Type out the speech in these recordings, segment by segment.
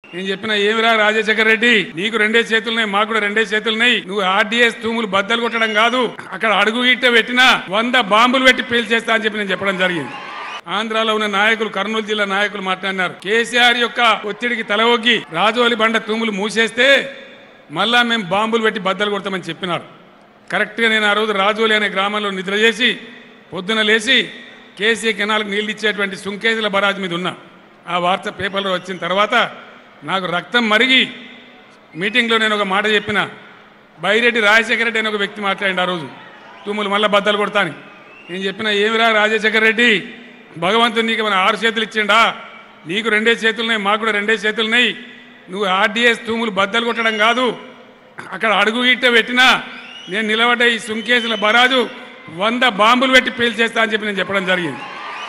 నేను చెప్పిన ఏమిరా రాజశేఖర రెడ్డి నీకు రెండే చేతులున్నాయి మాకు కూడా రెండే చేతులున్నాయి నువ్వు ఆర్డీఎస్ తూములు బద్దలు కొట్టడం కాదు అక్కడ అడుగు గిట్ట పెట్టినా వంద బాంబులు పెట్టి పేల్చేస్తా అని చెప్పి నేను చెప్పడం జరిగింది ఆంధ్రాలో ఉన్న నాయకులు కర్నూలు జిల్లా నాయకులు మాట్లాడినారు కేసీఆర్ యొక్క ఒత్తిడికి తల ఒగ్గి రాజోలి బండ తూములు మూసేస్తే మళ్ళా మేము బాంబులు పెట్టి బద్దలు కొడతామని చెప్పినారు కరెక్ట్గా నేను ఆ రోజు రాజోలి అనే గ్రామంలో నిద్ర చేసి పొద్దున లేచి కేసీ కెనాల్కి నీళ్ళు ఇచ్చేటువంటి సుంకేజీల బరాజ్ మీద ఉన్నా ఆ వార్త పేపర్లో వచ్చిన తర్వాత నాకు రక్తం మరిగి మీటింగ్లో నేను ఒక మాట చెప్పిన బైరెడ్డి రాజశేఖర రెడ్డి అనే ఒక వ్యక్తి మాట్లాడిండు ఆ రోజు తుమ్ములు మళ్ళీ బద్దలు కొడతాని నేను చెప్పిన ఏమిరా రాజశేఖర రెడ్డి భగవంతుడు నీకు మన ఆరు చేతులు ఇచ్చిండా నీకు రెండే చేతులున్నాయి మాకు కూడా రెండే చేతులున్నాయి నువ్వు ఆర్డీఎస్ తూములు బద్దలు కొట్టడం కాదు అక్కడ అడుగు గిట్ట పెట్టినా నేను నిలబడ్డ ఈ సుంకేసుల బరాజు వంద బాంబులు పెట్టి పేల్చేస్తా అని చెప్పి నేను చెప్పడం జరిగింది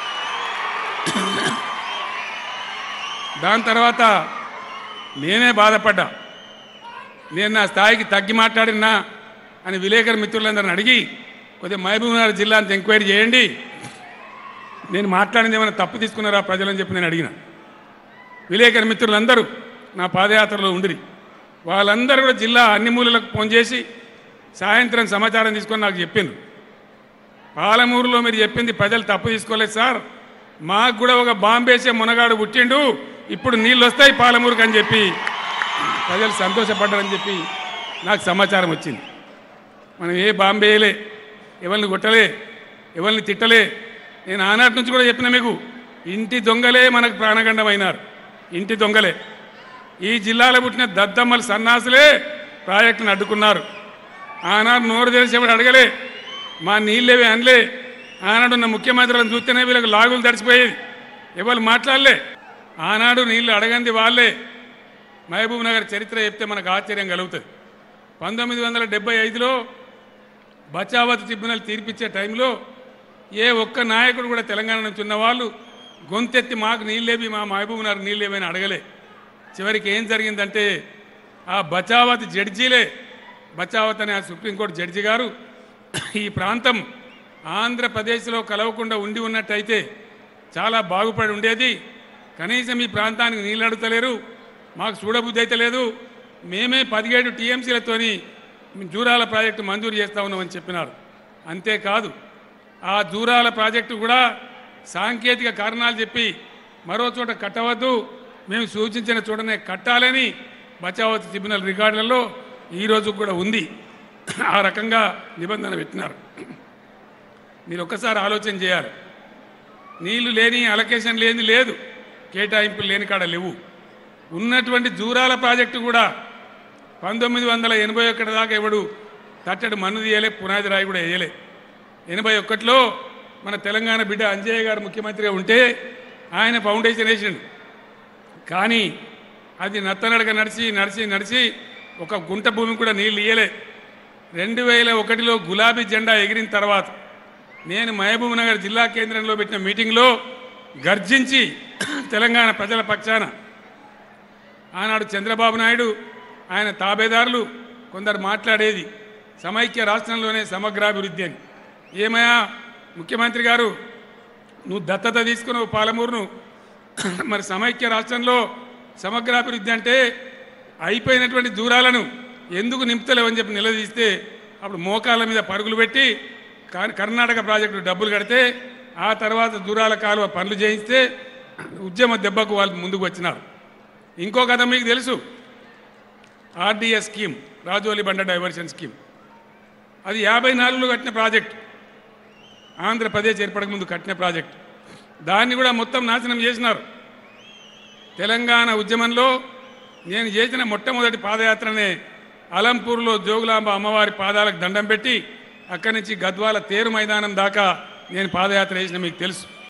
దాని తర్వాత నేనే బాధపడ్డా నేను నా స్థాయికి తగ్గి మాట్లాడినా అని విలేకరు మిత్రులందరిని అడిగి కొద్దిగా మహబూబ్నగర్ జిల్లా అంత ఎంక్వైరీ చేయండి నేను మాట్లాడింది ఏమైనా తప్పు తీసుకున్నారా ప్రజలని చెప్పి నేను అడిగిన విలేకరు మిత్రులందరూ నా పాదయాత్రలో ఉండిరి వాళ్ళందరూ కూడా జిల్లా అన్ని మూలలకు ఫోన్ చేసి సాయంత్రం సమాచారం తీసుకొని నాకు చెప్పిండ్రు పాలమూరులో మీరు చెప్పింది ప్రజలు తప్పు తీసుకోలేదు సార్ మాకు కూడా ఒక బాంబేసే మునగాడు పుట్టిండు ఇప్పుడు నీళ్ళు వస్తాయి పాలమూరుకు అని చెప్పి ప్రజలు సంతోషపడ్డారని చెప్పి నాకు సమాచారం వచ్చింది మనం ఏ బాంబేయలే ఎవరిని కొట్టలే ఎవరిని తిట్టలే నేను ఆనాటి నుంచి కూడా చెప్పిన మీకు ఇంటి దొంగలే మనకు ప్రాణగండమైనారు ఇంటి దొంగలే ఈ జిల్లాలో పుట్టిన దద్దమ్మల సన్నాసులే ప్రాజెక్టును అడ్డుకున్నారు ఆనాడు నోరు తెలిసేవాడు అడగలే మా నీళ్ళేవి అనలే ఆనాడు ఉన్న ముఖ్యమంత్రులను చూస్తేనే వీళ్ళకి లాగులు తడిచిపోయేది ఎవరు మాట్లాడలే ఆనాడు నీళ్లు అడగంది వాళ్ళే మహబూబ్ నగర్ చరిత్ర చెప్తే మనకు ఆశ్చర్యం కలుగుతుంది పంతొమ్మిది వందల డెబ్బై ఐదులో బచావత్ ట్రిబ్యునల్ తీర్పిచ్చే టైంలో ఏ ఒక్క నాయకుడు కూడా తెలంగాణ నుంచి ఉన్న వాళ్ళు గొంతెత్తి మాకు నీళ్ళేవి మా మహబూబ్ నగర్ నీళ్ళేవని అడగలే చివరికి ఏం జరిగిందంటే ఆ బచావత్ జడ్జీలే బచావత్ అనే ఆ సుప్రీంకోర్టు జడ్జి గారు ఈ ప్రాంతం ఆంధ్రప్రదేశ్లో కలవకుండా ఉండి ఉన్నట్టయితే చాలా బాగుపడి ఉండేది కనీసం ఈ ప్రాంతానికి నీళ్ళు అడుగుతలేరు మాకు చూడబుద్ధి అయితే లేదు మేమే పదిహేడు టీఎంసీలతోని జూరాల ప్రాజెక్టు మంజూరు చేస్తా ఉన్నామని చెప్పినారు అంతేకాదు ఆ జూరాల ప్రాజెక్టు కూడా సాంకేతిక కారణాలు చెప్పి మరో చోట కట్టవద్దు మేము సూచించిన చోటనే కట్టాలని బచావత్ ట్రిబ్యునల్ రికార్డులలో ఈ రోజు కూడా ఉంది ఆ రకంగా నిబంధన పెట్టినారు మీరు ఒక్కసారి ఆలోచన చేయాలి నీళ్లు లేని అలొకేషన్ లేని లేదు కేటాయింపులు లేని కాడ లేవు ఉన్నటువంటి జూరాల ప్రాజెక్టు కూడా పంతొమ్మిది వందల ఎనభై ఒకటి దాకా ఎవడు తట్టడు మన్ను తీయలే పునాది రాయి కూడా వేయలే ఎనభై ఒకటిలో మన తెలంగాణ బిడ్డ అంజయ్య గారు ముఖ్యమంత్రిగా ఉంటే ఆయన ఫౌండేషన్ వేసిండు కానీ అది నత్తనడక నడిచి నడిచి నడిచి ఒక గుంట భూమి కూడా నీళ్ళు ఇయ్యలే రెండు వేల ఒకటిలో గులాబీ జెండా ఎగిరిన తర్వాత నేను మహబూబ్ నగర్ జిల్లా కేంద్రంలో పెట్టిన మీటింగ్లో గర్జించి తెలంగాణ ప్రజల పక్షాన ఆనాడు చంద్రబాబు నాయుడు ఆయన తాబేదారులు కొందరు మాట్లాడేది సమైక్య రాష్ట్రంలోనే సమగ్రాభివృద్ధి అని ఏమయ్యా ముఖ్యమంత్రి గారు నువ్వు దత్తత తీసుకున్నావు పాలమూరును మరి సమైక్య రాష్ట్రంలో సమగ్రాభివృద్ధి అంటే అయిపోయినటువంటి దూరాలను ఎందుకు నింపుతలేవని చెప్పి నిలదీస్తే అప్పుడు మోకాళ్ళ మీద పరుగులు పెట్టి కా- కర్ణాటక ప్రాజెక్టు డబ్బులు కడితే ఆ తర్వాత దూరాల కాలువ పనులు చేయిస్తే ఉద్యమ దెబ్బకు వాళ్ళు ముందుకు వచ్చినారు ఇంకో కథ మీకు తెలుసు ఆర్డీఎస్ స్కీమ్ రాజోలి బండ డైవర్షన్ స్కీమ్ అది యాభై నాలుగులో కట్టిన ప్రాజెక్ట్ ఆంధ్రప్రదేశ్ ఏర్పడక ముందు కట్టిన ప్రాజెక్ట్ దాన్ని కూడా మొత్తం నాశనం చేసినారు తెలంగాణ ఉద్యమంలో నేను చేసిన మొట్టమొదటి పాదయాత్రనే అలంపూర్లో జోగులాంబ అమ్మవారి పాదాలకు దండం పెట్టి అక్కడి నుంచి గద్వాల తేరు మైదానం దాకా నేను పాదయాత్ర చేసిన మీకు తెలుసు